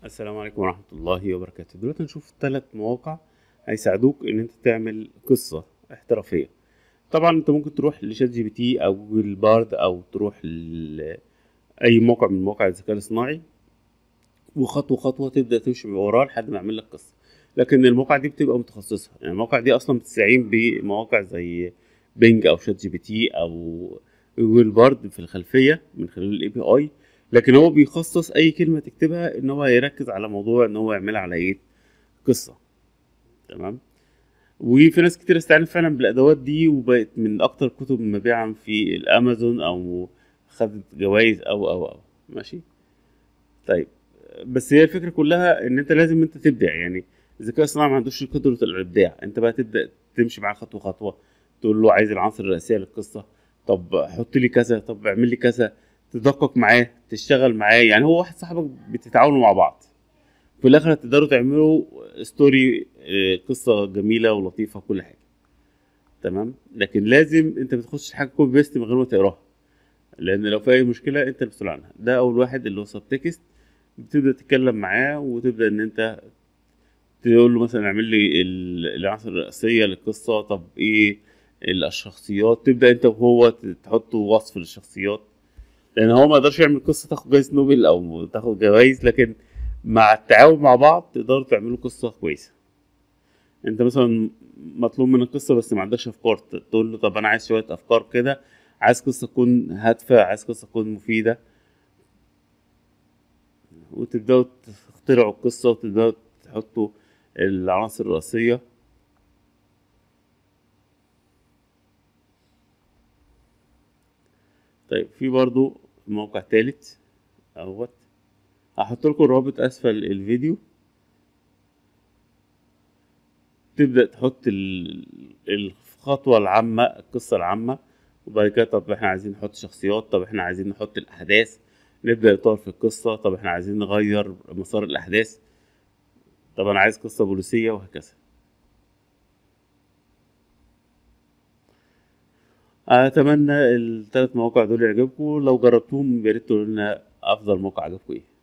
السلام عليكم ورحمة الله وبركاته دلوقتي هنشوف ثلاث مواقع هيساعدوك ان انت تعمل قصة احترافية طبعا انت ممكن تروح لشات جي بي تي او جوجل بارد او تروح ل اي موقع من مواقع الذكاء الاصطناعي وخطوة خطوة تبدأ تمشي وراه لحد ما يعمل لك قصة لكن المواقع دي بتبقى متخصصة يعني المواقع دي اصلا بتستعين بمواقع زي بينج او شات جي بي تي او جوجل بارد في الخلفية من خلال الاي بي اي لكن هو بيخصص اي كلمه تكتبها ان هو يركز على موضوع ان هو يعملها على ايه قصه تمام وفي ناس كتير استعانت فعلا بالادوات دي وبقت من اكتر الكتب مبيعا في الامازون او خدت جوائز او او او ماشي طيب بس هي الفكره كلها ان انت لازم انت تبدع يعني الذكاء الصناعي ما عندوش قدره الابداع انت بقى تبدا تمشي معاه خطوه خطوه تقول له عايز العناصر الرئيسيه للقصه طب حط لي كذا طب اعمل لي كذا تدقق معاه تشتغل معاه يعني هو واحد صاحبك بتتعاونوا مع بعض في الاخر هتقدروا تعملوا ستوري آه، قصه جميله ولطيفه وكل حاجه تمام لكن لازم انت بتخش حاجه كوبي بيست من غير ما تقراها لان لو في اي مشكله انت المسؤول عنها ده اول واحد اللي هو سب تكست بتبدا تتكلم معاه وتبدا ان انت تقول له مثلا اعمل لي ال- العناصر الرئيسيه للقصه طب ايه الشخصيات تبدا انت وهو تحطوا وصف للشخصيات لان هو ما يقدرش يعمل قصه تاخد جايزه نوبل او تاخد جوائز لكن مع التعاون مع بعض تقدروا تعملوا قصه كويسه انت مثلا مطلوب منك قصه بس ما عندكش افكار تقول له طب انا عايز شويه افكار كده عايز قصه تكون هادفه عايز قصه تكون مفيده وتبداوا تخترعوا القصه وتبداوا تحطوا العناصر الرئيسيه طيب في برضو موقع تالت اهوت هحط لكم الرابط اسفل الفيديو تبدأ تحط ال- الخطوة العامة القصة العامة وبعد كده طب احنا عايزين نحط شخصيات طب احنا عايزين نحط الأحداث نبدأ نطور في القصة طب احنا عايزين نغير مسار الأحداث طب أنا عايز قصة بوليسية وهكذا أتمنى الثلاث مواقع دول يعجبكم لو جربتوهم يا ريت تقولوا لنا أفضل موقع عجبكم إيه